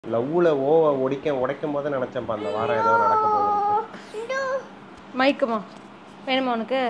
லவ்வில் ஓவ ஒடிக்க உடைக்கும் போது நினச்சேன்ப்பா அந்த வாரம் ஏதோ நடக்க போகுது மைக்குமா வேணுமா உனக்கு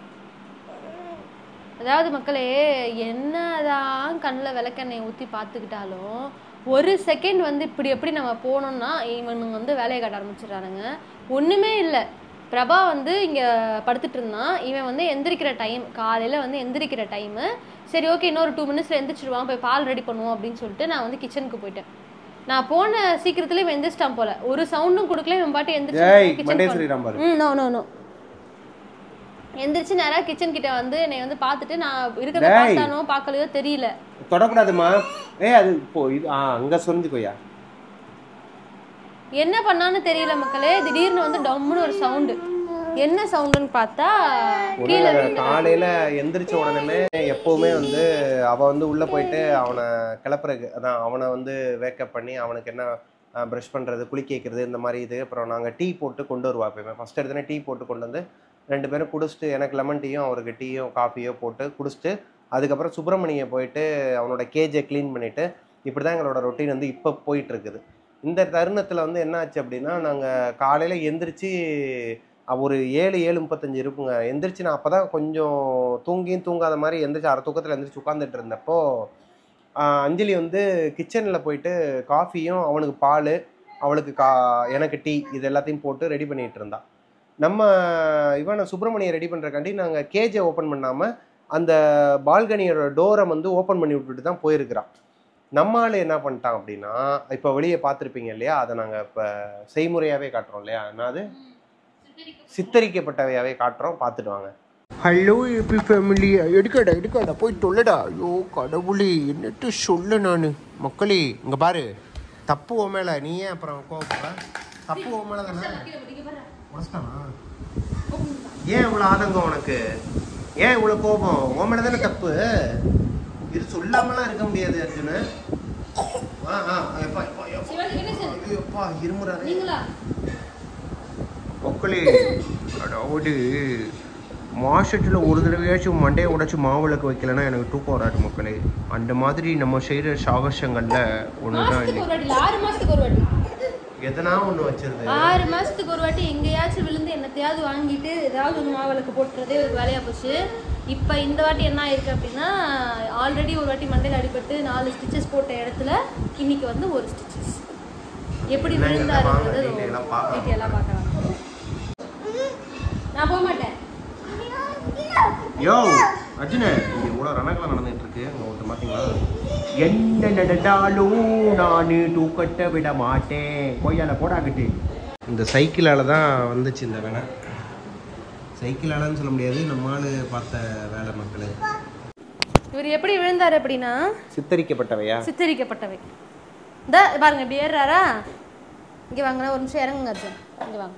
அதாவது மக்களே என்னதான் கண்ணில் விளக்கெண்ணெய் ஊற்றி பார்த்துக்கிட்டாலும் ஒரு செகண்ட் வந்து இப்படி எப்படி நம்ம போனோம்னா இவனுங்க வந்து வேலையை காட்ட ஆரம்பிச்சிடுறானுங்க ஒன்றுமே இல்லை பிரபா வந்து இங்கே படுத்துட்டு இருந்தான் இவன் வந்து எந்திரிக்கிற டைம் காலையில் வந்து எந்திரிக்கிற டைமு சரி ஓகே இன்னொரு டூ மினிட்ஸில் எந்திரிச்சிடுவான் போய் பால் ரெடி பண்ணுவோம் அப்படின்னு சொல்லிட்டு நான் வந்து கிச்சனுக்கு போயிட்டேன் நான் போன சீக்கிரத்துல இவன் எந்திரிச்சிட்டான் போல ஒரு சவுண்டும் கொடுக்கல இவன் பாட்டு ஏய் எந்திரிச்சு மண்டே கிச்சன் ஸ்ரீராம் பாரு ம் நோ நோ நோ எந்திரிச்சு நேரா கிச்சன் கிட்ட வந்து என்னை வந்து பார்த்துட்டு நான் இருக்கிறத டேய். பார்த்தானோ பார்க்கலையோ தெரியல தொடக்கூடாதுமா ஏய் அது இப்போ இது ஆ அங்கே சொரிஞ்சுக்கோயா என்ன பண்ணான்னு தெரியல மக்களே திடீர்னு வந்து டம்முன்னு ஒரு சவுண்டு என்ன சவுண்டுன்னு பார்த்தா கீழே விழுந்து காலையில் எந்திரிச்ச உடனே எப்போவுமே வந்து அவள் வந்து உள்ளே போயிட்டு அவனை கிளப்புறதுக்கு அதான் அவனை வந்து வேக்கப் பண்ணி அவனுக்கு என்ன ப்ரஷ் பண்ணுறது குளிக்க வைக்கிறது இந்த மாதிரி இது அப்புறம் நாங்கள் டீ போட்டு கொண்டு வருவா எப்பயுமே ஃபஸ்ட் எடுத்தோடனே டீ போட்டு கொண்டு வந்து ரெண்டு பேரும் குடிச்சிட்டு எனக்கு லெமன் டீயும் அவருக்கு டீயும் காஃபியோ போட்டு குடிச்சிட்டு அதுக்கப்புறம் சுப்பிரமணியை போயிட்டு அவனோட கேஜை க்ளீன் பண்ணிவிட்டு இப்படி தான் எங்களோட ரொட்டீன் வந்து இப்போ போயிட்டு இருக்குது இந்த தருணத்தில் வந்து என்ன ஆச்சு அப்படின்னா நாங்கள் காலையில் எந்திரிச்சு அஹ் ஒரு ஏழு ஏழு முப்பத்தஞ்சு இருக்குங்க எந்திரிச்சு நான் அப்போ தான் கொஞ்சம் தூங்கியும் தூங்காத மாதிரி எந்திரிச்சு அரை தூக்கத்தில் எந்திரிச்சு உட்காந்துட்டு இருந்தப்போ ஆஹ் அஞ்சலி வந்து கிச்சனில் போயிட்டு காஃபியும் அவனுக்கு பால் அவளுக்கு கா எனக்கு டீ இது எல்லாத்தையும் போட்டு ரெடி பண்ணிட்டு இருந்தா நம்ம இவனை சுப்பிரமணியை ரெடி பண்ணுறக்காண்டி நாங்கள் கேஜை ஓப்பன் பண்ணாமல் அந்த பால்கனியோட டோரை வந்து ஓப்பன் பண்ணி விட்டுட்டு தான் போயிருக்கிறான் நம்ம ஆள் என்ன பண்ணிட்டான் அப்படின்னா இப்போ வெளியே பார்த்துருப்பீங்க இல்லையா அதை நாங்கள் இப்போ செய்முறையாகவே காட்டுறோம் இல்லையா என்னது சித்தரிக்கப்பட்டவையாவே காட்டுறோம் பார்த்துட்டு வாங்க ஹலோ எப்பி ஃபேமிலி எடுக்கடா எடுக்கடா போய் தொல்லடா ஐயோ கடவுளே என்னட்டு சொல்ல நான் மக்களே இங்கே பாரு தப்பு உன் மேலே நீ ஏன் அப்புறம் கோவப்படுற தப்பு உன் மேலே தானே உடச்சிட்டானா ஏன் இவ்வளோ ஆதங்கம் உனக்கு ஏன் இவ்வளோ கோபம் உன் மேலே தானே தப்பு இது சொல்லாமலாம் இருக்க முடியாது அர்ஜுனு ஆ ஆ எப்பா எப்பா எப்பா ஐயோப்பா இருமுறாரு மக்களே அதாவது மாசத்தில் ஒரு தடவையாச்சும் மண்டையை உடைச்சு மாவிளக்கு வைக்கலன்னா எனக்கு தூக்கம் வராது மக்களே அந்த மாதிரி நம்ம செய்கிற சாகசங்களில் ஒன்று தான் மாசத்துக்கு ஒரு வாட்டி இல்ல, ஆறு மாசத்துக்கு ஒரு வாட்டி எதனா ஒன்று வச்சிருது ஆறு மாசத்துக்கு ஒரு வாட்டி எங்கேயாச்சும் விழுந்து என்னத்தையாவது வாங்கிட்டு ஏதாவது ஒரு மாவிளக்கு போட்டுறதே ஒரு வேலையா போச்சு இப்போ இந்த வாட்டி என்ன ஆயிருக்கு அப்படின்னா ஆல்ரெடி ஒரு வாட்டி மண்டையில் அடிபட்டு நாலு ஸ்டிச்சஸ் போட்ட இடத்துல இன்னைக்கு வந்து ஒரு ஸ்டிச்சஸ் எப்படி என்ன இதெல்லாம் வாங்க, விழுந்தாருன்றது detail ஆ பார்க்கலாம். டீட்டெயிலாக பார்க்கலாம் நான் போக மாட்டேன் யோ அர்ஜுன இங்கே இவ்வளோ ரணக்கலம் நடந்துட்டு இருக்கு உங்க ஒருத்தர் பார்த்தீங்களா என்ன நடந்தாலும் நான் தூக்கத்தை விட மாட்டேன் கொய்யால போடாக்கிட்டு இந்த சைக்கிளால் தான் வந்துச்சு இந்த வேலை சைக்கிளாலன்னு சொல்ல முடியாது நம்மால் பார்த்த வேலை மக்கள் இவர் எப்படி விழுந்தாரு அப்படின்னா சித்தரிக்கப்பட்டவையா சித்தரிக்கப்பட்டவை இந்த பாருங்க இப்படி ஏறுறாரா இங்கே வாங்க ஒரு நிமிஷம் இறங்குங்க அர்ஜுன் இங்கே வாங்க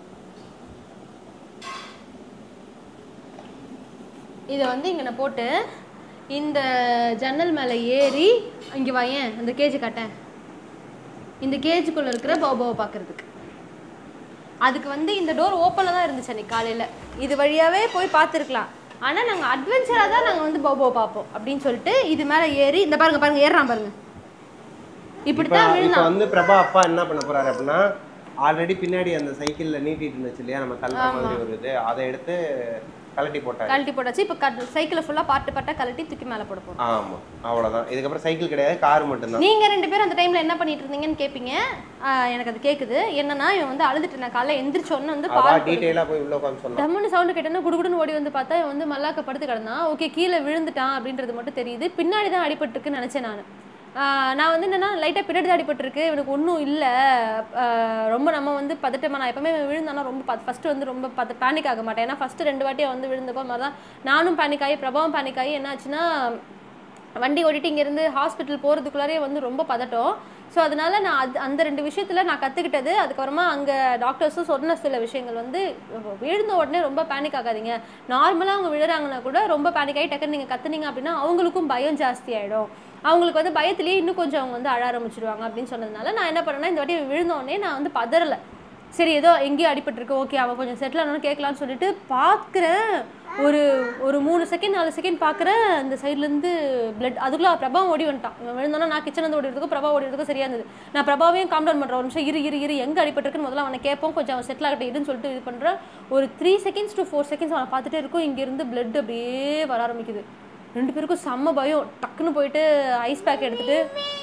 இதை வந்து இங்கே நான் போட்டு இந்த ஜன்னல் மேலே ஏறி இங்கே வாயேன் இந்த கேஜ் காட்டேன் இந்த கேஜுக்குள்ளே இருக்கிற பௌபவை பார்க்கறதுக்கு அதுக்கு வந்து இந்த டோர் ஓப்பனில் தான் இருந்துச்சு அன்னைக்கு காலையில் இது வழியாகவே போய் பார்த்துருக்கலாம் ஆனால் நாங்கள் அட்வென்ச்சராக தான் நாங்கள் வந்து பௌபவை பார்ப்போம் அப்படின்னு சொல்லிட்டு இது மேலே ஏறி இந்த பாருங்க பாருங்க ஏறுறான் பாருங்க இப்படி இப்போ தான் இப்போ விழுந்தான் வந்து பிரபா அப்பா என்ன பண்ண போறாரு அப்படின்னா ஆல்ரெடி பின்னாடி அந்த சைக்கிளில் நீட்டிட்டு இருந்துச்சு இல்லையா நம்ம தள்ளுற மாதிரி ஒரு இது அதை எடுத்து கழட்டி போட்டாரு கழட்டி போட்டாச்சு இப்போ கட் சைக்கிளை ஃபுல்லாக பாட்டு பாட்டா கழட்டி தூக்கி மேலே போட போகிறோம் ஆமாம் அவ்வளோதான் இதுக்கப்புறம் சைக்கிள் கிடையாது கார் மட்டும்தான் நீங்கள் ரெண்டு பேரும் அந்த டைமில் என்ன பண்ணிட்டு இருந்தீங்கன்னு கேட்பீங்க ஆஹ் எனக்கு அது கேட்குது என்னன்னா இவன் வந்து அழுதுட்டு நான் காலைல எந்திரிச்ச உடனே வந்து அவா பால் டீட்டெயிலாக போய் உள்ள உட்காந்து சொன்னான் டம்முன்னு சவுண்டு கேட்டோன்னா குடுகுடுன்னு ஓடி வந்து பார்த்தா இவன் வந்து மல்லாக்க படுத்து கிடந்தான் ஓகே கீழே விழுந்துட்டான் அப்படின்றது மட்டும் தெரியுது பின்னாடி தான் அடிபட்டிருக்குன்னு நினச்சேன் நான் நான் வந்து என்னன்னா லைட்டாக பின்னாடி தான் அடிபட்டிருக்கு இவனுக்கு ஒன்றும் இல்லை ரொம்ப நம்ம வந்து பதட்டமா நான் எப்பவுமே விழுந்தானா ரொம்ப ஃபஸ்ட்டு வந்து ரொம்ப பத பேனிக் ஆக மாட்டேன் ஏன்னா ஃபஸ்ட்டு ரெண்டு வாட்டியை வந்து விழுந்தப்போ மாதிரி தான் நானும் பேனிக் ஆகி பிரபாவும் பேனிக் ஆகி என்ன ஆச்சுன்னா வண்டி ஓட்டிட்டு இங்கேருந்து ஹாஸ்பிட்டல் போகிறதுக்குள்ளாரே வந்து ரொம்ப பதட்டம் ஸோ அதனால நான் அது அந்த ரெண்டு விஷயத்தில் நான் கற்றுக்கிட்டது அதுக்கப்புறமா அங்கே டாக்டர்ஸும் சொன்ன சில விஷயங்கள் வந்து விழுந்த உடனே ரொம்ப பேனிக் ஆகாதீங்க நார்மலாக அவங்க விழுறாங்கன்னா கூட ரொம்ப பேனிக் ஆகி டக்குன்னு நீங்கள் கத்துனீங்க அப்படின்னா அவங்களுக்கும் பயம் ஜாஸ்தி ஆகிடும் அவங்களுக்கு வந்து பயத்திலேயே இன்னும் கொஞ்சம் அவங்க வந்து அழ ஆரம்பிச்சிடுவாங்க அப்படின்னு சொன்னதுனால நான் என்ன பண்ணேன்னா இந்த வாட்டி விழுந்த உடனே நான் வந்து பதறலை சரி ஏதோ எங்கேயோ அடிபட்டிருக்கு ஓகே அவன் கொஞ்சம் செட்டில் ஆனோன்னு கேட்கலான்னு சொல்லிட்டு பார்க்குறேன் ஒரு ஒரு மூணு செகண்ட் நாலு செகண்ட் பார்க்குற அந்த சைட்லேருந்து பிளட் அதுக்குள்ள பிரபா ஓடி வந்துட்டான் இவன் விழுந்தோன்னா நான் கிச்சன் வந்து ஓடிறதுக்கும் பிரபா ஓடிறதுக்கும் சரியா இருந்தது நான் பிரபாவையும் காம் டவுன் பண்ணுறேன் ஒரு நிமிஷம் இரு இரு இரு எங்கே அடிபட்டிருக்குன்னு முதல்ல அவனை கேட்போம் கொஞ்சம் அவன் செட்டில் ஆகட்டும் இதுன்னு சொல்லிட்டு இது பண்ணுறேன் ஒரு three seconds to four seconds அவனை பார்த்துட்டே இருக்கும் இங்கேருந்து பிளட் அப்படியே வர ஆரம்பிக்குது ரெண்டு பேருக்கும் செம்ம பயம் டக்குன்னு போயிட்டு ஐஸ் பேக் எடுத்துட்டு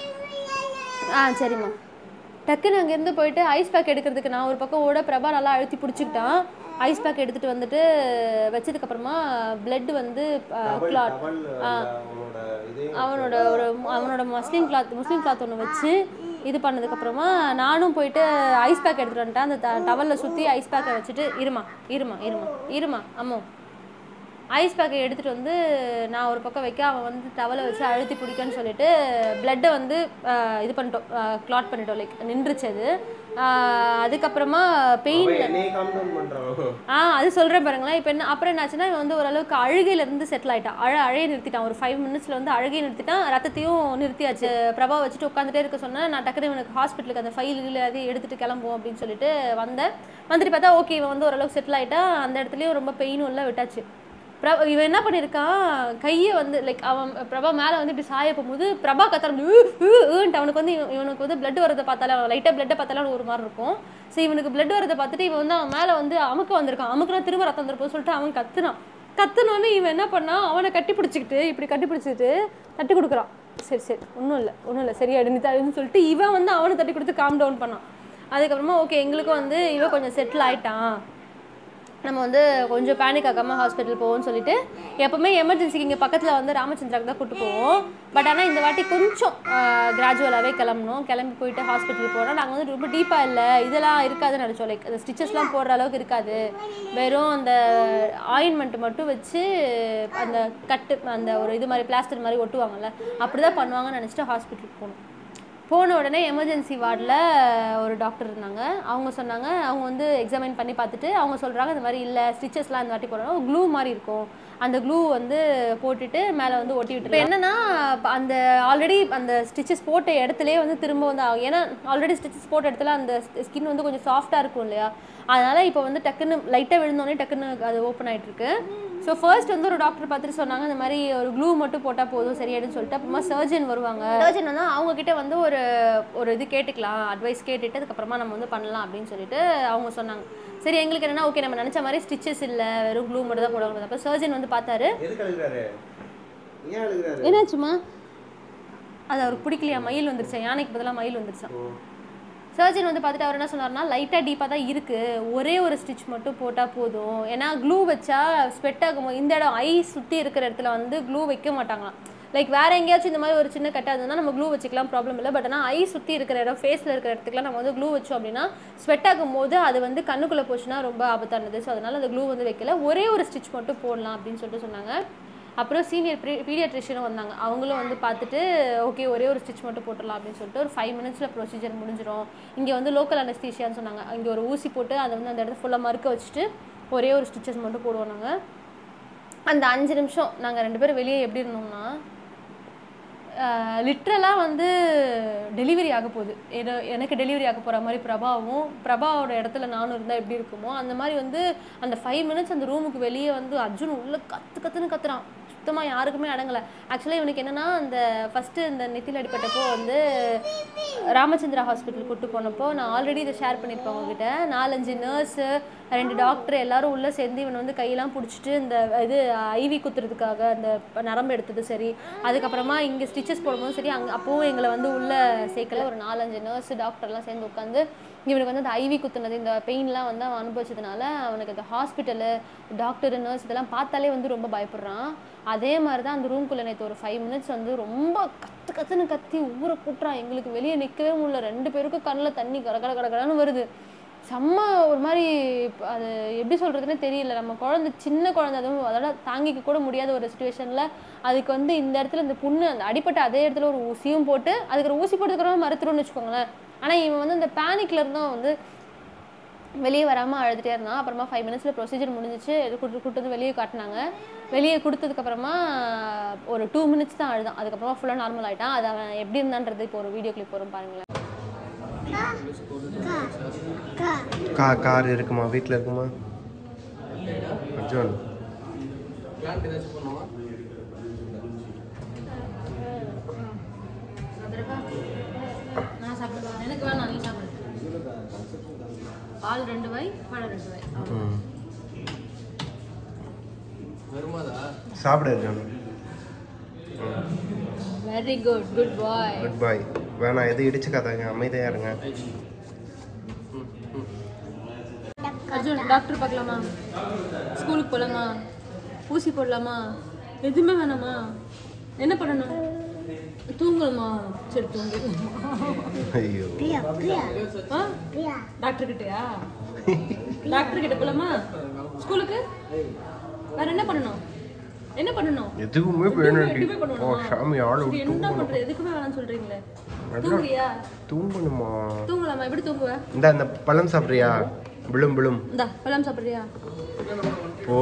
ஆ சரிம்மா டக்குன்னு அங்கேருந்து போயிட்டு ஐஸ் பேக் எடுக்கிறதுக்கு நான் ஒரு பக்கம் ஓட பிரபா நல்லா அழுத்தி பிடிச்சிக்கிட்டான் ஐஸ் பேக் எடுத்துகிட்டு வந்துட்டு வச்சதுக்கப்புறமா பிளட் வந்து கிளாட் அவனோட இதே அவனோட ஒரு அவனோட முஸ்லீம் கிளாத் முஸ்லீம் கிளாத் ஒன்று வச்சு இது பண்ணதுக்கப்புறமா நானும் போயிட்டு ஐஸ் பேக் எடுத்துகிட்டு வந்துட்டேன் அந்த டவலில் சுற்றி ஐஸ் பேக்கை வச்சுட்டு இருமா இருமா இருமா இருமா அம்மோ ஐஸ் பேக்கை எடுத்துகிட்டு வந்து நான் ஒரு பக்கம் வைக்க அவன் வந்து டவலை வச்சு அழுத்தி பிடிக்கன்னு சொல்லிட்டு பிளட்டை வந்து ஆஹ், இது பண்ணிட்டோம் கிளாட் பண்ணிட்டோம் லைக் நின்றுச்சு அது ஆஹ், அதுக்கப்புறமா பெயின் அவன் என்னையே காம் டவுன் பண்றான் ஆ அது சொல்கிறேன் பாருங்களேன் இப்போ என்ன அப்புறம் என்னாச்சுன்னா இவன் வந்து ஓரளவுக்கு அழுகையில இருந்து செட்டில் ஆயிட்டான் அழ அழைய நிறுத்திட்டான் ஒரு ஃபைவ் மினிட்ஸில் வந்து அழுகையை நிறுத்திட்டான் ரத்தத்தையும் நிறுத்தியாச்சு பிரபா வச்சுட்டு உட்காந்துட்டே இருக்க சொன்னேன் நான் டக்குனு இவனுக்கு ஹாஸ்பிட்டலுக்கு அந்த ஃபைல் எல்லாத்தையும் எடுத்துட்டு கிளம்புவோம் அப்படின்னு சொல்லிட்டு வந்தேன் வந்துட்டு பார்த்தா ஓகே இவன் வந்து ஓரளவுக்கு செட்டில் ஆயிட்டான் அந்த இடத்துலயும் ரொம்ப பெயினும் இல்லை விட்டாச்சு பிர இவன் என்ன பண்ணியிருக்கான் கையை வந்து லைக் அவன் பிரபா மேலே வந்து இப்படி சாய போகும்போது பிரபா கத்துறது அவனுக்கு வந்து இவன் இவனுக்கு வந்து பிளட் வரதை பார்த்தாலே அவன் லைட்டாக பிளட்டை பார்த்தாலே அவனுக்கு ஒரு மாதிரி இருக்கும் ஸோ இவனுக்கு பிளட் வரதை பார்த்துட்டு இவன் வந்து அவன் மேலே வந்து அமுக்க வந்திருக்கான் அமுக்குனா திரும்ப ரத்தம் வந்துருப்போம் சொல்லிட்டு அவன் கத்துனான் கத்துனோடனே இவன் என்ன பண்ணான் அவனை கட்டி பிடிச்சிக்கிட்டு இப்படி கட்டி பிடிச்சிக்கிட்டு தட்டி கொடுக்குறான் சரி சரி ஒன்றும் இல்லை ஒன்றும் இல்லை சரியாயிடு நீ தடுன்னு சொல்லிட்டு இவன் வந்து அவனை தட்டி கொடுத்து காம் டவுன் பண்ணான் அதுக்கப்புறமா ஓகே எங்களுக்கும் வந்து இவன் கொஞ்சம் செட்டில் ஆயிட்டான் நம்ம வந்து கொஞ்சம் பேனிக் ஆகாமல் ஹாஸ்பிட்டல் போவோம்னு சொல்லிட்டு எப்பவுமே எமர்ஜென்சிக்கு இங்கே பக்கத்தில் வந்து ராமச்சந்திராக்கு தான் கூட்டு போவோம் பட் ஆனால் இந்த வாட்டி கொஞ்சம் கிராஜுவலாகவே கிளம்பணும் கிளம்பி போயிட்டு ஹாஸ்பிட்டல் போனால் நாங்கள் வந்து ரொம்ப டீப்பாக இல்லை இதெல்லாம் இருக்காதுன்னு நினச்சோம் லைக் அந்த ஸ்டிச்சஸ்லாம் போடுற அளவுக்கு இருக்காது வெறும் அந்த ஆயின்மெண்ட் மட்டும் வச்சு அந்த கட்டு அந்த ஒரு இது மாதிரி பிளாஸ்டர் மாதிரி ஒட்டுவாங்கல்ல அப்படி தான் பண்ணுவாங்கன்னு நினச்சிட்டு ஹாஸ்பிட்டலுக்கு போனோம் போன உடனே எமர்ஜென்சி வார்டில் ஒரு டாக்டர் இருந்தாங்க அவங்க சொன்னாங்க அவங்க வந்து எக்ஸாமின் பண்ணி பார்த்துட்டு அவங்க சொல்கிறாங்க இந்த மாதிரி இல்லை ஸ்டிச்சஸ்லாம் இந்த வாட்டி போடணும் க்ளூ மாதிரி இருக்கும் அந்த க்ளூ வந்து போட்டுட்டு மேலே வந்து ஒட்டி விட்டு என்னன்னா ப- அந்த ஆல்ரெடி அந்த ஸ்டிச்சஸ் போட்ட இடத்துலயே வந்து திரும்ப வந்து ஆகும் ஏன்னா ஆல்ரெடி ஸ்டிச்சஸ் போட்ட இடத்துல அந்த ஸ்கின் வந்து கொஞ்சம் சாஃப்டாக இருக்கும் இல்லையா அதனால இப்போ வந்து டக்குன்னு லைட்டாக விழுந்தோடனே டக்குன்னு அது ஓப்பன் ஆயிட்டு இருக்கு ஸோ ஃபர்ஸ்ட் வந்து ஒரு டாக்டர் பார்த்துட்டு சொன்னாங்க இந்த மாதிரி ஒரு க்ளூ மட்டும் போட்டால் போதும் சரியாயிடுன்னு சொல்லிட்டு அப்புறமா சர்ஜன் வருவாங்க சர்ஜன் வந்து அவங்க கிட்ட வந்து ஒரு ஒரு இது கேட்டுக்கலாம் அட்வைஸ் கேட்டுட்டு அதுக்கப்புறமா நம்ம வந்து பண்ணலாம் அப்படின்னு சொல்லிட்டு அவங்க சொன்னாங்க சரி எங்களுக்கு என்னன்னா ஓகே நம்ம நினச்ச மாதிரி ஸ்டிச்சஸ் இல்லை வெறும் க்ளூ மட்டும் தான் போடணும் அப்போ சர்ஜன் வந்து பார்த்தாரு எதுக்கு அழுகிறாரு ஏன் அழுகிறாரு என்னாச்சுமா அது அவருக்கு பிடிக்கலையா மயில் வந்துருச்சா யானைக்கு பதிலாக மயில் வந்துருச்சான் சர்ஜன் வந்து பார்த்துட்டு அவர் என்ன சொன்னார்னா லைட்டாக டீப்பாக தான் இருக்குது ஒரே ஒரு ஸ்டிச் மட்டும் போட்டால் போதும் ஏன்னா க்ளூ வச்சா ஸ்வெட் ஆகும் இந்த இடம் ஐ சுற்றி இருக்கிற இடத்துல வந்து க்ளூ வைக்க மாட்டாங்களாம் லைக் வேற எங்கேயாச்சும் இந்த மாதிரி ஒரு சின்ன கட்டா இருந்ததுன்னா நம்ம க்ளூ வச்சுக்கலாம் ப்ராப்ளம் இல்லை பட் ஆனால் ஐ சுற்றி இருக்கிற இடம் ஃபேஸில் இருக்கிற இடத்துக்குலாம் நம்ம வந்து க்ளூ வச்சோம் அப்படின்னா ஸ்வெட் ஆகும்போது அது வந்து கண்ணுக்குள்ளே போச்சுன்னா ரொம்ப ஆபத்தானது ஸோ அதனால அந்த க்ளூ வந்து வைக்கல ஒரே ஒரு ஸ்டிச் மட்டும் போடலாம் அப்படின்னு சொல்லிட்டு சொன்னாங்க அப்புறம் சீனியர் பீடியாட்ரிஷியனும் வந்தாங்க அவங்களும் வந்து பார்த்துட்டு ஓகே ஒரே ஒரு ஸ்டிச் மட்டும் போட்டுடலாம் அப்படின்னு சொல்லிட்டு ஒரு ஃபைவ் மினிட்ஸில் ப்ரொசீஜர் முடிஞ்சிடும் இங்கே வந்து லோக்கல் அனஸ்தீஷியான்னு சொன்னாங்க இங்கே ஒரு ஊசி போட்டு அதை வந்து அந்த இடத்த ஃபுல்லாக மறுக்க வச்சுட்டு ஒரே ஒரு ஸ்டிச்சஸ் மட்டும் போடுவோம் நாங்கள் அந்த அஞ்சு நிமிஷம் நாங்கள் ரெண்டு பேரும் வெளியே எப்படி இருந்தோம்னா லிட்ரலாக வந்து டெலிவரி ஆக போகுது ஏதோ எனக்கு டெலிவரி ஆக போகிற மாதிரி பிரபாவும் பிரபாவோட இடத்துல நானும் இருந்தால் எப்படி இருக்குமோ அந்த மாதிரி வந்து அந்த ஃபைவ் மினிட்ஸ் அந்த ரூமுக்கு வெளியே வந்து அர்ஜுன் உள்ள கத்து கத்துன்னு கத்துறான் சுத்தமாக யாருக்குமே அடங்கலை ஆக்சுவலாக இவனுக்கு என்னன்னா அந்த ஃபஸ்ட்டு இந்த நெத்தியில் அடிப்பட்டப்போ வந்து ராமச்சந்திரா ஹாஸ்பிட்டல் கூட்டு போனப்போ நான் ஆல்ரெடி இதை ஷேர் பண்ணியிருப்பேன் உங்ககிட்ட நாலஞ்சு நர்ஸு ரெண்டு டாக்டர் எல்லாரும் உள்ளே சேர்ந்து இவனை வந்து கையெல்லாம் பிடிச்சிட்டு இந்த இது ஐவி குத்துறதுக்காக அந்த நரம்பு எடுத்தது சரி அதுக்கப்புறமா இங்கே ஸ்டிச்சஸ் போடும்போது சரி அங்கே அப்போவும் எங்களை வந்து உள்ளே சேர்க்கல ஒரு நாலஞ்சு நர்ஸ் டாக்டர்லாம் சேர்ந்து உட்காந்து இவனுக்கு வந்து அந்த ஐவி குத்துனது இந்த பெயின்லாம் வந்து அவன் அனுபவிச்சதுனால அவனுக்கு அந்த ஹாஸ்பிட்டலு டாக்டர் நர்ஸ் இதெல்லாம் பார்த்தாலே வந்து ரொம்ப பயப்படுறான் அதே மாதிரி தான் அந்த ரூம்குள்ளே நேற்று ஒரு ஃபைவ் மினிட்ஸ் வந்து ரொம்ப கத்து கத்துன்னு கத்தி ஊரை கூட்டுறான் எங்களுக்கு வெளியே நிற்கவே முடியல ரெண்டு பேருக்கும் கண்ணில் தண்ணி கட கட கட கடன்னு வருது செம்ம ஒரு மாதிரி இப்ப அது எப்படி சொல்கிறதுனே தெரியல நம்ம குழந்தை சின்ன குழந்தை அதுவும் அதோட தாங்கிக்க கூட முடியாத ஒரு சுச்சுவேஷனில் அதுக்கு வந்து இந்த இடத்துல இந்த புண்ணு அந்த அடிப்பட்ட அதே இடத்துல ஒரு ஊசியும் போட்டு அதுக்கு ஒரு ஊசி போட்டதுக்கப்புறமா மறுத்துரும்னு வச்சுக்கோங்களேன் ஆனால் இவன் வந்து அந்த பேனிக்ல இருந்தும் வந்து வெளியே வராமல் அழுதுகிட்டே இருந்தான் அப்புறமா ஃபைவ் மினிட்ஸில் ப்ரொசீஜர் முடிஞ்சிச்சு கூட்டு கூட்டு வந்து வெளியே காட்டினாங்க வெளியே கொடுத்ததுக்கப்புறமா ஒரு டூ மினிட்ஸ் தான் அழுதான் அதுக்கப்புறமா ஃபுல்லாக நார்மல் ஆகிட்டான் அது அவன் எப்படி இருந்தான்றது இப்போ ஒரு வீடியோ கிளிப் வரும் பாருங்களேன் கா கார் இருக்குமா வீட்டில் இருக்குமா அர்ஜுன் பேண்ட் ஏதாச்சும் பண்ணுமா நான் சாப்பிடுவேன் எனக்கு வேணாம் நீ சாப்பிடு பால் ரெண்டு வாய் பழம் ரெண்டு வாய் வருமாதா சாப்பிடு Arjun very good goodbye goodbye வேணாம் எதுவும் இடிச்சுக்காதாங்க அமைதியாக இருங்க அர்ஜுன் டாக்டர் பார்க்கலாமா ஸ்கூலுக்கு போகலாமா ஊசி போடலாமா எதுவுமே வேணாமா என்ன பண்ணணும் தூங்கணுமா சரி தூங்கு ஐயோ ஆ? டாக்டர் கிட்டயா டாக்டர் கிட்ட போலாமா ஸ்கூலுக்கு வேற என்ன பண்ணணும் என்ன பண்ணணும் எதுவுமே எதுவுமே வேணாண்டி ஓ பண்ணணுமா? சாமி ஆள் சரி, என்ன விட்டு பண்றது எதுக்குமே வேணாம்னு சொல்றீங்களே நல்லா- தூங்குறியா தூங்கணுமா தூங்கலாமா எப்படி தூங்குவ இந்த அந்த பழம் சாப்பிட்றியா விழும் விழும் இந்தா பழம் சாப்பிடுறியா ஓ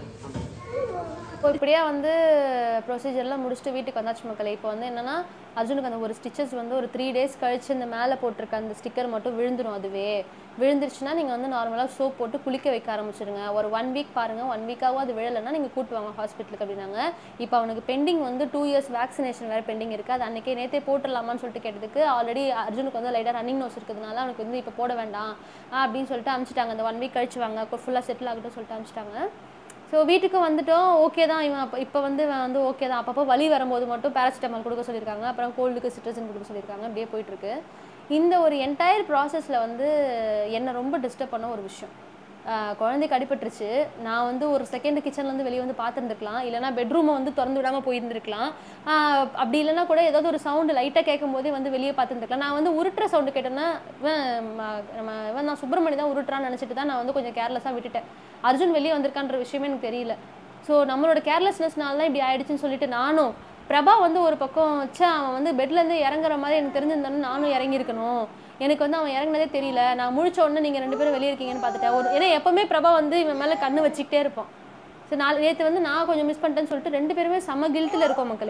இப்போ இப்படியே வந்து ப்ரொசீஜர்லாம் முடிச்சுட்டு வீட்டுக்கு வந்தாச்சு மக்களே இப்போ வந்து என்னன்னா அர்ஜுனுக்கு அந்த ஒரு ஸ்டிச்சஸ் வந்து ஒரு த்ரீ டேஸ் கழிச்சு இந்த மேலே போட்டிருக்க அந்த ஸ்டிக்கர் மட்டும் விழுந்துரும் அதுவே விழுந்துருச்சுன்னா நீங்கள் வந்து நார்மலாக சோப் போட்டு குளிக்க வைக்க ஆரம்பிச்சிடுங்க ஒரு ஒன் வீக் பாருங்கள் ஒன் வீக்காகவும் அது விழலைன்னா நீங்கள் கூட்டு வாங்க ஹாஸ்பிட்டலுக்கு அப்படின்னாங்க இப்போ அவனுக்கு பெண்டிங் வந்து டூ இயர்ஸ் வேக்சினேஷன் வேறு பெண்டிங் இருக்குது அது அன்றைக்கே நேற்றே போட்டுடலாமான்னு சொல்லிட்டு கேட்டதுக்கு ஆல்ரெடி அர்ஜுனுக்கு வந்து லைட்டாக ரன்னிங் நோஸ் இருக்கிறதுனால அவனுக்கு வந்து இப்போ போட வேண்டாம் ஆ, அப்படின்னு சொல்லிட்டு அனுப்பிச்சிட்டாங்க அந்த ஒன் வீக் கழிச்சு வாங்க ஃபுல்லாக செட்டில் ஆகட்டும் சொல்லிட்டு அனுப்பிச்சிட்டாங்க ஸோ வீட்டுக்கு வந்துட்டோம் ஓகே தான் இவன் அப்போ இப்போ வந்து இவன் வந்து ஓகே தான் அப்பப்போ வலி வரும்போது மட்டும் பேராசிட்டமால் கொடுக்க சொல்லியிருக்காங்க அப்புறம் கோல்டுக்கு சிட்ரஜன் கொடுக்க சொல்லியிருக்காங்க அப்படியே போயிட்டுருக்கு இந்த ஒரு என்டையர் ப்ராசஸில் வந்து என்னை ரொம்ப டிஸ்டர்ப் பண்ண ஒரு விஷயம் ஆஹ் குழந்தைக்கு அடிபட்டுருச்சு நான் வந்து ஒரு செகண்ட் கிச்சன்லேருந்து வெளியே வந்து பார்த்துருந்துருக்கலாம் இல்லைனா பெட்ரூமை வந்து திறந்து விடாமல் போயிருந்துருக்கலாம் ஆஹ் அப்படி இல்லைனா கூட ஏதாவது ஒரு சவுண்டு லைட்டாக கேட்கும் போதே வந்து வெளியே பார்த்துருந்துருக்கலாம் நான் வந்து உருட்டுற சவுண்டு கேட்டேன்னா இவன் ம- நம்ம இவன் நான் சுப்பிரமணி தான் உருட்டுறான்னு நினச்சிட்டு தான் நான் வந்து கொஞ்சம் கேர்லெஸ்ஸாக விட்டுட்டேன் அர்ஜுன் வெளியே வந்திருக்கான்ற விஷயமே எனக்கு தெரியல ஸோ நம்மளோட கேர்லெஸ்னஸ்னால தான் இப்படி ஆயிடுச்சுன்னு சொல்லிட்டு நானும் பிரபா வந்து ஒரு பக்கம் ச்சே அவன் வந்து பெட்லேருந்து இறங்குற மாதிரி எனக்கு தெரிஞ்சிருந்தானு நானும் இறங்கியிருக்கணும் எனக்கு வந்து அவன் இறங்குனதே தெரியல நான் முழிச்ச உடனே நீங்கள் ரெண்டு பேரும் வெளியே இருக்கீங்கன்னு பார்த்துட்டேன் ஒரு ஏன்னா எப்பவுமே பிரபா வந்து இவன் மேலே கண்ணு வச்சுக்கிட்டே இருப்பான் ஸோ நாலு நேற்று வந்து நான் கொஞ்சம் மிஸ் பண்ணிட்டேன்னு சொல்லிட்டு ரெண்டு பேருமே செம்ம கில்ட்டில் இருக்கோம் மக்களே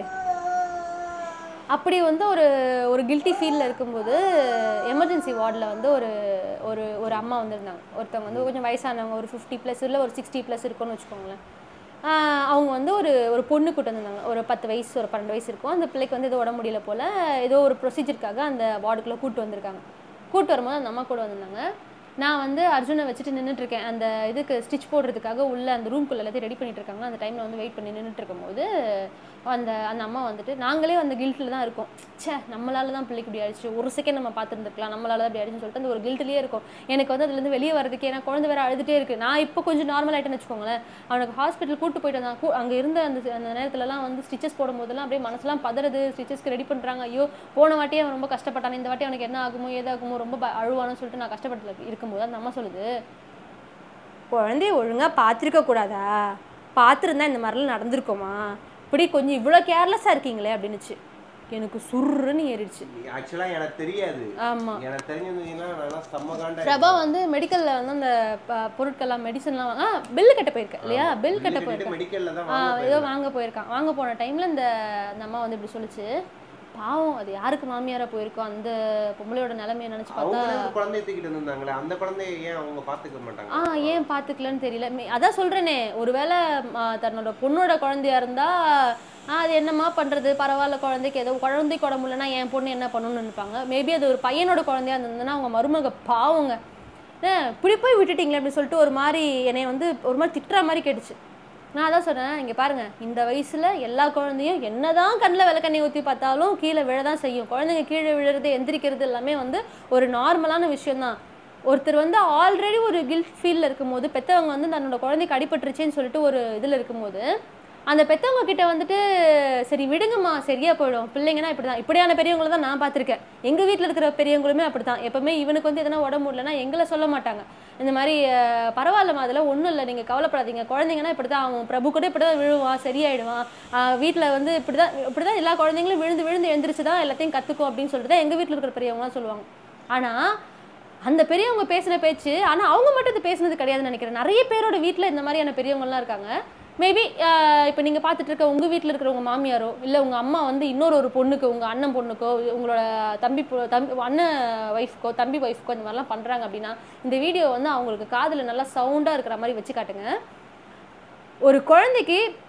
அப்படி வந்து ஒரு ஒரு கில்ட்டி ஃபீலில் இருக்கும்போது எமர்ஜென்சி வார்டில் வந்து ஒரு ஒரு ஒரு அம்மா வந்திருந்தாங்க ஒருத்தவங்க வந்து கொஞ்சம் வயசானவங்க ஒரு ஃபிஃப்டி ப்ளஸ் இல்லை ஒரு சிக்ஸ்டி ப்ளஸ் இருக்கும்னு வச்சுக்கோங்களேன் ஆஹ் அவங்க வந்து ஒரு ஒரு பொண்ணு கூட்டு வந்திருந்தாங்க ஒரு பத்து வயசு ஒரு பன்னெண்டு வயசு இருக்கும் அந்த பிள்ளைக்கு வந்து ஏதோ உடம்பு முடியல போல் ஏதோ ஒரு ப்ரொசீஜருக்காக அந்த வார்டுக்குள்ளே கூட்டு வந்திருக்காங்க கூட்டு வரும்போது அந்த அம்மா கூட வந்திருந்தாங்க நான் வந்து அர்ஜுனை வச்சுட்டு நின்றுட்டு இருக்கேன் அந்த இதுக்கு ஸ்டிச் போடுறதுக்காக உள்ள அந்த ரூம்குள்ள எல்லாத்தையும் ரெடி பண்ணிட்டு இருக்காங்க அந்த டைமில் வந்து வெயிட் பண்ணி நின்றுட்டு இருக்கும்போது அந்த அந்த அம்மா வந்துட்டு நாங்களே அந்த கில்ட்டில் தான் இருக்கோம் ச்சே நம்மளால தான் பிள்ளைக்கு இப்படி ஆயிடுச்சு ஒரு செகண்ட் நம்ம பார்த்துருந்துருக்கலாம் நம்மளால தான் இப்படி ஆயிடுச்சுன்னு சொல்லிட்டு அந்த ஒரு கில்ட்லேயே இருக்கும் எனக்கு வந்து அதுலேருந்து வெளியே வரதுக்கு ஏன்னா குழந்தை வேற அழுதுட்டே இருக்கு நான் இப்போ கொஞ்சம் நார்மல் ஆயிட்டேன்னு வச்சுக்கோங்களேன் அவனுக்கு ஹாஸ்பிட்டல் கூட்டு போயிட்டு வந்தான் கூ- அங்க இருந்த அந்த அந்த நேரத்துலலாம் வந்து ஸ்டிச்சஸ் போடும்போதெல்லாம் அப்படியே மனசுலாம் பதறது ஸ்டிச்சஸ்க்கு ரெடி பண்றாங்க ஐயோ போன வாட்டியே அவன் ரொம்ப கஷ்டப்பட்டான் இந்த வாட்டி அவனுக்கு என்ன ஆகுமோ ஏதாகுமோ ரொம்ப ப- அழுவான்னு சொல்லிட்டு நான் கஷ்டப்பட்டு இருக்கும்போது அந்த அம்மா சொல்லுது குழந்தைய ஒழுங்கா பார்த்துருக்க கூடாதா பார்த்துருந்தா இந்த மாதிரிலாம் நடந்திருக்குமா இப்படி கொஞ்சம் இவ்வளோ கேர்லெஸ்ஸாக இருக்கீங்களே அப்படின்னுச்சு எனக்கு சுருன்னு ஏறிடுச்சு ஆக்சுவலா எனக்கு தெரியாது ஆமா எனக்கு தெரிஞ்சிருந்தீங்கன்னா நான் செம்ம காண்டா பிரபா வந்து மெடிக்கல்ல வந்து அந்த ப- பொருட்கள்லாம் மெடிசன்லாம் வாங்க பில்லு கட்ட போயிருக்கேன் இல்லையா பில் கட்ட போயிருக்கேன் மெடிக்கல்ல தான் ஆ, வாங்க ஏதோ வாங்க போயிருக்கான் வாங்க போன டைம்ல இந்த அந்த அம்மா வந்து இப்படி சொல்லுச்சு பாவம் அது யாருக்கு மாமியாரா போயிருக்கோம் அந்த பொம்பளையோட நிலைமையை நினைச்சு பார்த்தா அவங்க ஒரு குழந்தைய தூக்கிட்டு வந்திருந்தாங்களே அந்த குழந்தைய ஏன் அவங்க பாத்துக்க மாட்டாங்க ஆ ஏன் பார்த்துக்கலன்னு தெரியல மே- அதான் சொல்றேனே ஒருவேளை ஆ, தன்னோட பொண்ணோட குழந்தையா இருந்தா ஆ அது என்னம்மா பண்றது பரவாயில்ல குழந்தைக்கு ஏதோ குழந்தைக்கு உடம்பு இல்லைன்னா என் பொண்ணு என்ன பண்ணணும்னு நினைப்பாங்க மேபி அது ஒரு பையனோட குழந்தையா இருந்ததுன்னா அவங்க மருமக பாவங்க ஏ, இப்படி போய் விட்டுட்டீங்களே அப்படின்னு சொல்லிட்டு ஒரு மாதிரி என்னை வந்து ஒரு மாதிரி திட்டுற மாதிரி கேட்டுச்சு நான் அதான் சொன்னேன் இங்கே பாருங்க இந்த வயசுல எல்லா குழந்தையும் என்னதான் கண்ணில் விளக்கண்ணி ஊற்றி பார்த்தாலும் கீழே விழதான் செய்யும் குழந்தைங்க கீழே விழுறது எந்திரிக்கிறது எல்லாமே வந்து ஒரு நார்மலான விஷயம்தான் ஒருத்தர் வந்து ஆல்ரெடி ஒரு கில்ட் ஃபீல்ல இருக்கும்போது பெத்தவங்க வந்து தன்னோட குழந்தைக்கு அடிபட்டுருச்சேன்னு சொல்லிட்டு ஒரு இதில் இருக்கும்போது அந்த பெத்தவங்க கிட்ட வந்துட்டு சரி விடுங்கம்மா சரியா போயிடும் பிள்ளைங்கன்னா இப்படிதான் இப்படியான பெரியவங்கள தான் நான் பார்த்திருக்கேன் எங்க வீட்ல இருக்கிற பெரியவங்களுமே அப்படிதான் எப்பவுமே இவனுக்கு வந்து எதனா உடம்பு முடியலன்னா எங்களை சொல்ல மாட்டாங்க இந்த மாதிரி அஹ், பரவாயில்லம்மா அதெல்லாம் ஒன்றும் இல்லை நீங்கள் கவலைப்படாதீங்க குழந்தைங்கன்னா இப்படி தான் அவன் பிரபு கூட இப்படி தான் விழுவான் சரியாயிடுவான் வீட்டில் வந்து இப்படி தான் இப்படி தான் எல்லா குழந்தைங்களும் விழுந்து விழுந்து எழுந்திரிச்சு தான் எல்லாத்தையும் கற்றுக்கும் அப்படின்னு சொல்லிட்டு தான் எங்கள் வீட்டில் இருக்கிற பெரியவங்களாம் சொல்லுவாங்க ஆனால் அந்த பெரியவங்க பேசின பேச்சு ஆனால் அவங்க மட்டும் இது பேசுனது கிடையாதுன்னு நினைக்கிறேன் நிறைய பேரோட வீட்டில் இந்த மாதிரியான பெரியவங்கலாம் இருக்காங்க மேபி இப்போ நீங்கள் பார்த்துட்டு இருக்க உங்கள் வீட்டில் இருக்கிற உங்கள் மாமியாரோ இல்லை உங்கள் அம்மா வந்து இன்னொரு ஒரு பொண்ணுக்கு உங்கள் அண்ணன் பொண்ணுக்கோ உங்களோட தம்பி பொ- தம்பி அண்ணன் ஒய்ஃப்க்கோ தம்பி ஒய்ஃப்க்கோ இந்த மாதிரிலாம் பண்ணுறாங்க அப்படின்னா இந்த வீடியோ வந்து அவங்களுக்கு காதில் நல்லா சவுண்டாக இருக்கிற மாதிரி வச்சு காட்டுங்க ஒரு குழந்தைக்கு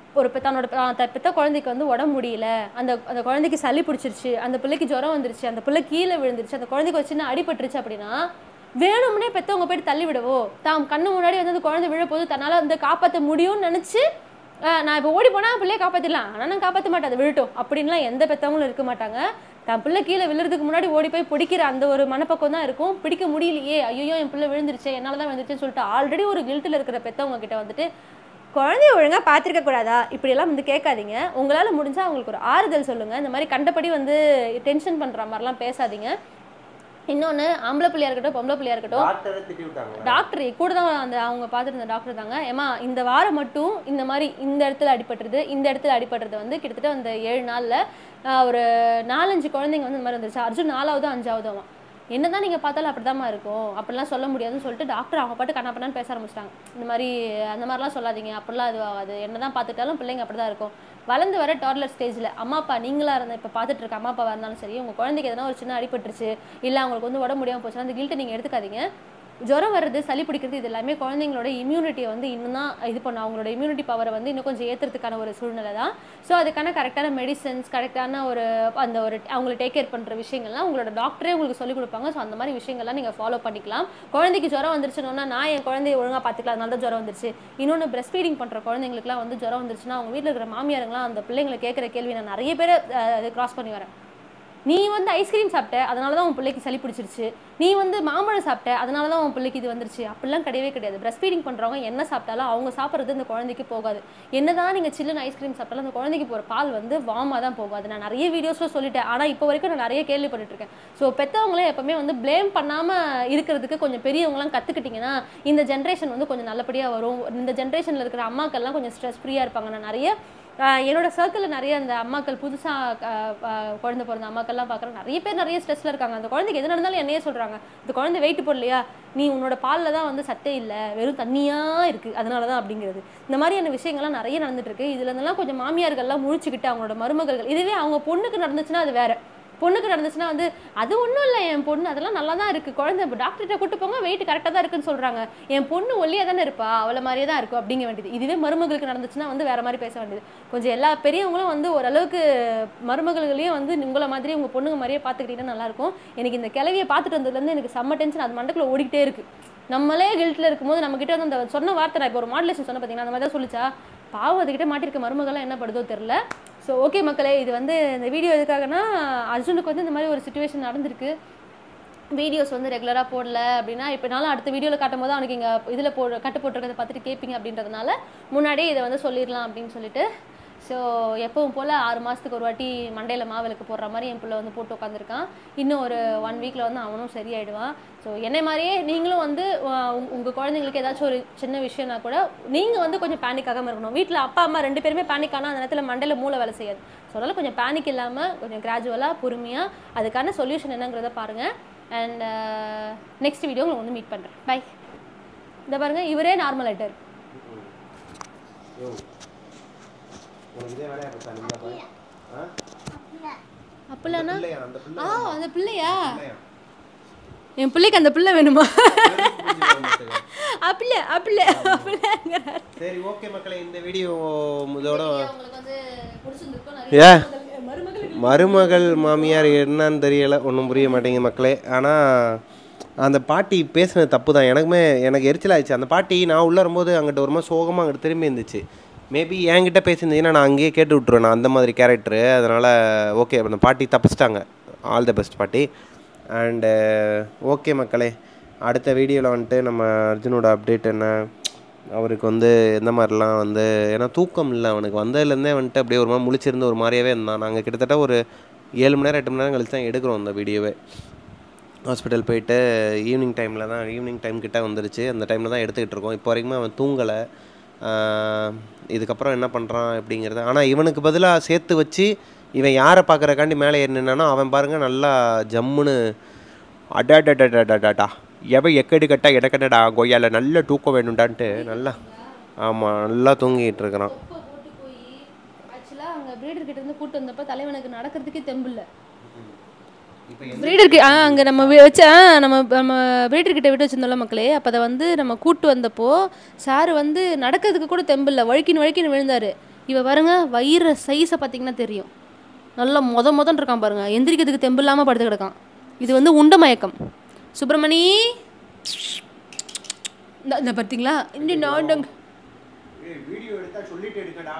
ஒரு பெ- தன்னோட பெ- த- பெத்த குழந்தைக்கு வந்து உடம்பு முடியல அந்த அந்த குழந்தைக்கு சளி பிடிச்சிருச்சு அந்த பிள்ளைக்கு ஜுரம் வந்துருச்சு அந்த பிள்ளை கீழே விழுந்துருச்சு அந்த குழந்தைக்கு ஒரு சின்ன அடிபட்டுருச்சு அப்படின்னா வேணும்னே பெத்தவங்க போயிட்டு தள்ளி விடவோ தாம் கண்ணு முன்னாடி வந்து அந்த குழந்தை விழப்போது தன்னால் வந்து காப்பாற்ற முடியும்னு நினச்சி நான் இப்போ ஓடி போனால் பிள்ளைய காப்பாற்றிடலாம் ஆனால் நான் காப்பாற்ற மாட்டேன் அது விழட்டும் அப்படின்லாம் எந்த பெத்தவங்களும் இருக்க மாட்டாங்க தன் பிள்ளை கீழே விழுறதுக்கு முன்னாடி ஓடி போய் பிடிக்கிற அந்த ஒரு மனப்பக்கம் தான் இருக்கும் பிடிக்க முடியலையே ஐயோ என் பிள்ளை விழுந்துருச்சு என்னால் தான் விழுந்துருச்சுன்னு சொல்லிட்டு ஆல்ரெடி ஒரு கில்ட்டில் இருக்கிற பெத்தவங்க கிட்ட வந்துட்டு குழந்தைய ஒழுங்காக பார்த்துருக்க கூடாதா இப்படியெல்லாம் வந்து கேட்காதீங்க உங்களால் முடிஞ்சால் அவங்களுக்கு ஒரு ஆறுதல் சொல்லுங்கள் இந்த மாதிரி கண்டபடி வந்து டென்ஷன் பண்ணுற மாதிரிலாம் பேசாதீங்க இன்னொன்று ஆம்பளை பிள்ளையா இருக்கட்டும் பொம்பளை பிள்ளையா இருக்கட்டும் டாக்டரை திட்டி விட்டாங்க டாக்டர் கூட தான் அந்த அவங்க பார்த்துட்டு இருந்த டாக்டர் தாங்க ஏமா இந்த வாரம் மட்டும் இந்த மாதிரி இந்த இடத்துல அடிபட்டுருது இந்த இடத்துல அடிபட்டுறது வந்து கிட்டத்தட்ட அந்த ஏழு நாளில் ஒரு நாலஞ்சு குழந்தைங்க வந்து இந்த மாதிரி வந்துருச்சு அர்ஜுன் நாலாவது அஞ்சாவது என்னதான் நீங்க பார்த்தாலும் அப்படிதாம்மா இருக்கும் அப்படிலாம் சொல்ல முடியாதுன்னு சொல்லிட்டு டாக்டர் அவங்க பாட்டு கண்ணா பண்ணான்னு பேச ஆரம்பிச்சிட்டாங்க இந்த மாதிரி அந்த மாதிரிலாம் சொல்லாதீங்க அப்படிலாம் அது ஆகாது என்னதான் பார்த்துட்டாலும் பிள்ளைங்க அப்படிதான் இருக்கும் வளர்ந்து வர டாட்லர் ஸ்டேஜில் அம்மா அப்பா நீங்களா இருந்த இப்போ பார்த்துட்டு இருக்க அம்மா அப்பாவாக இருந்தாலும் சரி உங்கள் குழந்தைக்கு எதனா ஒரு சின்ன அடிபட்டுருச்சு இல்லை அவங்களுக்கு வந்து உடம்பு முடியாமல் போச்சுன்னா அந்த கில்ட்டை நீங்கள் எடுத்துக்காதீங்க ஜுரம் வர்றது சளி பிடிக்கிறது இது எல்லாமே குழந்தைங்களோட இம்யூனிட்டியை வந்து இன்னும் தான் இது பண்ணும் அவங்களோட இம்யூனிட்டி பவரை வந்து இன்னும் கொஞ்சம் ஏற்றுறதுக்கான ஒரு சூழ்நிலை தான் ஸோ அதுக்கான கரெக்டான மெடிசன்ஸ் கரெக்டான ஒரு அந்த ஒரு அவங்களை டேக் கேர் பண்ணுற விஷயங்கள்லாம் உங்களோட டாக்டரே உங்களுக்கு சொல்லிக் கொடுப்பாங்க ஸோ அந்த மாதிரி விஷயங்கள்லாம் நீங்கள் ஃபாலோ பண்ணிக்கலாம் குழந்தைக்கு ஜுரம் வந்துருச்சுன்னா நான் என் குழந்தைய ஒழுங்காக பார்த்துக்கலாம் அதனால தான் ஜுரம் வந்துருச்சு இன்னொன்று பிரஸ்ட் ஃபீடிங் பண்ணுற குழந்தைங்களுக்குலாம் வந்து ஜுரம் வந்துருச்சுன்னா அவங்க வீட்டில் இருக்கிற மாமியாருங்களாம் அந்த பிள்ளைங்களை கேட்குற கேள்வி நான் நிறைய பேரை அது கிராஸ் பண்ணி வரேன் நீ வந்து ஐஸ்கிரீம் சாப்பிட்ட அதனால தான் உன் பிள்ளைக்கு சளி பிடிச்சிருச்சு நீ வந்து மாம்பழம் சாப்பிட்ட அதனால தான் உன் பிள்ளைக்கு இது வந்துருச்சு அப்படிலாம் கிடையவே கிடையாது பிரஸ்ட் ஃபீடிங் பண்ணுறவங்க என்ன சாப்பிட்டாலும் அவங்க சாப்பிட்றது இந்த குழந்தைக்கு போகாது என்னதான் நீங்கள் சில்லுன்னு ஐஸ்கிரீம் சாப்பிட்டாலும் அந்த குழந்தைக்கு போகிற பால் வந்து வாமாக தான் போகும் அது நான் நிறைய வீடியோஸில் சொல்லிட்டேன் ஆனால் இப்போ வரைக்கும் நான் நிறைய கேள்விப்பட்டுட்டு இருக்கேன் ஸோ பெற்றவங்களே எப்பவுமே வந்து ப்ளேம் பண்ணாமல் இருக்கிறதுக்கு கொஞ்சம் பெரியவங்களாம் கற்றுக்கிட்டிங்கன்னா இந்த ஜென்ரேஷன் வந்து கொஞ்சம் நல்லபடியாக வரும் இந்த ஜென்ரேஷனில் இருக்கிற அம்மாக்கள்லாம் கொஞ்சம் ஸ்ட்ரெஸ் ஃப்ரீயாக இருப்பாங்க நான் நிறைய ஆஹ் என்னோட சர்க்கிளில் நிறைய அந்த அம்மாக்கள் புதுசாக குழந்தை பிறந்த அம்மாக்கள்லாம் பார்க்குறேன் நிறைய பேர் நிறைய ஸ்ட்ரெஸ்ல இருக்காங்க அந்த குழந்தைக்கு எது நடந்தாலும் என்னையே சொல்கிறாங்க இந்த குழந்தை வெயிட் போடலையா நீ உன்னோட பாலில் தான் வந்து சத்தே இல்லை வெறும் தண்ணியாக இருக்குது அதனால தான் அப்படிங்கிறது இந்த மாதிரியான விஷயங்கள்லாம் நிறைய நடந்துட்டு இருக்கு இதுல இருந்தெல்லாம் கொஞ்சம் மாமியார்கள்லாம் முழிச்சுக்கிட்டு அவங்களோட மருமகள்கள் இதுவே அவங்க பொண்ணுக்கு நடந்துச்சுன்னா அது வேற பொண்ணுக்கு நடந்துச்சுன்னா வந்து அது ஒன்றும் இல்லை என் பொண்ணு அதெல்லாம் நல்லா தான் இருக்குது குழந்தை இப்போ டாக்டர்கிட்ட கூட்டு போங்க வெயிட் கரெக்டாக தான் இருக்குன்னு சொல்கிறாங்க என் பொண்ணு ஒல்லியாக தானே இருப்பா அவளை மாதிரியே தான் இருக்கும் அப்படிங்க வேண்டியது இதுவே மருமகளுக்கு நடந்துச்சுன்னா வந்து வேற மாதிரி பேச வேண்டியது கொஞ்சம் எல்லா பெரியவங்களும் வந்து ஓரளவுக்கு மருமகள்களையும் வந்து உங்களை மாதிரி உங்கள் பொண்ணுங்க மாதிரியே பார்த்துக்கிட்டீங்கன்னா நல்லாயிருக்கும் எனக்கு இந்த கிளவியை பார்த்துட்டு வந்ததுலேருந்து எனக்கு செம்ம டென்ஷன் அது மண்டக்குள்ள ஓடிக்கிட்டே இருக்கு நம்மளே கில்ட்டில் இருக்கும்போது நம்மக்கிட்ட வந்து அந்த சொன்ன வார்த்தை நான் இப்போ ஒரு மாடுலேஷன் சொன்ன பார்த்தீங்கன்னா அந்த மாதிரி தான் சொல்லிச்சா பாவம் அதுக்கிட்ட மாட்டிருக்க மருமகள்லாம் என்ன படுதோ தெரில ஸோ ஓகே மக்களே இது வந்து இந்த வீடியோ எதுக்காகனா அர்ஜுனுக்கு வந்து இந்த மாதிரி ஒரு சுச்சுவேஷன் நடந்திருக்கு வீடியோஸ் வந்து ரெகுலராக போடல அப்படின்னா இப்போனாலும் அடுத்த வீடியோவில் காட்டும் போது அவனுக்கு இங்கே இதில் போ கட்டு போட்டிருக்கிறத பார்த்துட்டு கேட்பீங்க அப்படின்றதுனால முன்னாடியே இதை வந்து சொல்லிடலாம் அப்படின்னு சொல்லிட்டு ஸோ எப்பவும் போல் ஆறு மாதத்துக்கு ஒரு வாட்டி மண்டையில் மாவிளக்கு போடுற மாதிரி என் பிள்ளை வந்து போட்டு உட்காந்துருக்கான் இன்னும் ஒரு ஒன் வீக்கில் வந்து அவனும் சரியாயிடுவான் ஸோ என்னை மாதிரியே நீங்களும் வந்து உங்கள் குழந்தைங்களுக்கு ஏதாச்சும் ஒரு சின்ன விஷயம்னா கூட நீங்கள் வந்து கொஞ்சம் பேனிக் ஆகாமல் இருக்கணும் வீட்டில் அப்பா அம்மா ரெண்டு பேருமே பேனிக் ஆனால் அந்த நேரத்தில் மண்டையில் மூளை வேலை செய்யாது ஸோ அதனால் கொஞ்சம் பேனிக் இல்லாமல் கொஞ்சம் கிராஜுவலாக பொறுமையாக அதுக்கான சொல்யூஷன் என்னங்கிறத பாருங்கள் அண்ட் நெக்ஸ்ட் வீடியோ உங்களுக்கு வந்து மீட் பண்ணுறேன் பை இந்த பாருங்க இவரே நார்மல் ஆயிட்டார் யோ உனக்கு இதே வேலையா பார்த்தா நீங்க போய் ஆ அப்படிலானா பிள்ளையா அந்த பிள்ளை ஆ அந்த பிள்ளையா பிள்ளையா என் பிள்ளைக்கு அந்த பிள்ளை வேணுமா புரிஞ்சுக்க மாட்டேங்க. அப்படில அப்படில அப்படிங்கிறார் சரி ஓகே மக்களே இந்த வீடியோ இதோட உங்களுக்கு வந்து பிடிச்சிருந்துருக்கும் ஏ மருமகளுக்கு மருமகள் மாமியார் என்னன்னு தெரியல ஒன்றும் புரிய மாட்டேங்குது மக்களே ஆனால் அந்த பாட்டி பேசுனது தப்பு தான் எனக்குமே எனக்கு எரிச்சலாயிடுச்சு அந்த பாட்டி நான் உள்ளே வரும்போது அங்கிட்ட ஒரு மாதிரி சோகமாக அங்கிட்டு திரும்பி இருந்துச்சு மேபி என்கிட்ட பேசியிருந்தீங்கன்னா நான் அங்கேயே கேட்டு விட்ருவேன் நான் அந்த மாதிரி கேரக்டரு அதனால் ஓகே அந்த பாட்டி தப்பிச்சிட்டாங்க ஆல் த பெஸ்ட் பாட்டி அண்டு ஓகே மக்களே அடுத்த வீடியோவில் வந்துட்டு நம்ம அர்ஜுனோட அப்டேட் என்ன அவருக்கு வந்து எந்த மாதிரிலாம் வந்து ஏன்னா தூக்கம் இல்லை அவனுக்கு வந்ததுலேருந்தே வந்துட்டு அப்படியே ஒரு மாதிரி முழிச்சிருந்து ஒரு மாதிரியாவே இருந்தான் நாங்கள் கிட்டத்தட்ட ஒரு ஏழு மணி நேரம் எட்டு மணி நேரம் கழிச்சு தான் எடுக்கிறோம் அந்த வீடியோவே ஹாஸ்பிட்டல் போயிட்டு ஈவினிங் டைமில் தான் ஈவினிங் டைம் கிட்ட வந்துருச்சு அந்த டைமில் தான் எடுத்துக்கிட்டு இருக்கோம் இப்போ வரைக்குமே அவன் தூங்கலை இதுக்கப்புறம் என்ன பண்ணுறான் அப்படிங்கிறது ஆனால் இவனுக்கு பதிலாக சேர்த்து வச்சு இவன் யாரை பார்க்குறக்காண்டி மேலே ஏறி நின்னானோ அவன் பாருங்க நல்லா ஜம்முன்னு அடாடடடடடா எவன் எக்கடி கட்டா இடக்கட்டடா கொய்யால நல்ல தூக்கம் வேணும்டான்ட்டு நல்லா ஆமாம் நல்லா தூங்கிட்டு இருக்கிறான் தொப்பை போட்டு போய் ஆக்சுவலாக அங்கே பிரீடர் கிட்ட இருந்து கூட்டு வந்தப்போ தலைவனுக்கு நடக்கிறதுக்கே தெம்பு இல்லை பிரீடருக்கு ஆ அங்கே நம்ம வி- வச்ச ஆ, நம்ம நம்ம பிரீடர் கிட்ட விட்டு வச்சிருந்தோம்ல மக்களே அப்போ அதை வந்து நம்ம கூட்டு வந்தப்போ சார் வந்து நடக்கிறதுக்கு கூட தெம்பு இல்லை வழுக்கின்னு வழுக்கின்னு விழுந்தாரு இவ பாருங்க வயிறு சைஸை பார்த்தீங்கன்னா தெரியும் நல்லா மொத மொதன்னு இருக்கான் பாருங்க எந்திரிக்கிறதுக்கு தெம்பு இல்லாமல் படுத்து கிடக்கான் இது வந்து உண்ட மயக்கம் சுப்பிரமணி இந்த இந்த பார்த்தீங்களா இந்த நாண்டங்க வீடியோ எடுத்தா சொல்லிட்டு எடுக்கடா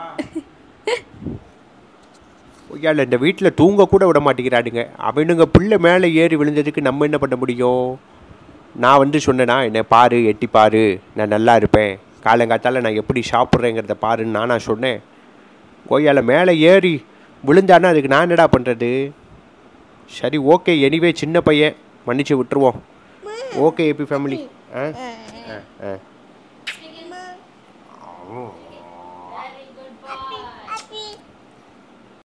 ஐயால இந்த வீட்டில் தூங்க கூட விட மாட்டேங்கிறானுங்க அவனுங்க பிள்ளை மேலே ஏறி விழுந்ததுக்கு நம்ம என்ன பண்ண முடியும் நான் வந்து சொன்னேனா என்னை பாரு எட்டி பாரு நான் நல்லா இருப்பேன் காலங்காத்தால நான் எப்படி சாப்பிட்றேங்கிறத பாருன்னு நானா சொன்னேன் கொய்யால மேலே ஏறி விழுந்தானா அதுக்கு நான் என்னடா பண்ணுறது சரி ஓகே எனிவே சின்ன பையன் மன்னிச்சு விட்டுருவோம் ஓகே ஏபி ஃபேமிலி ஆ ஆ ஆ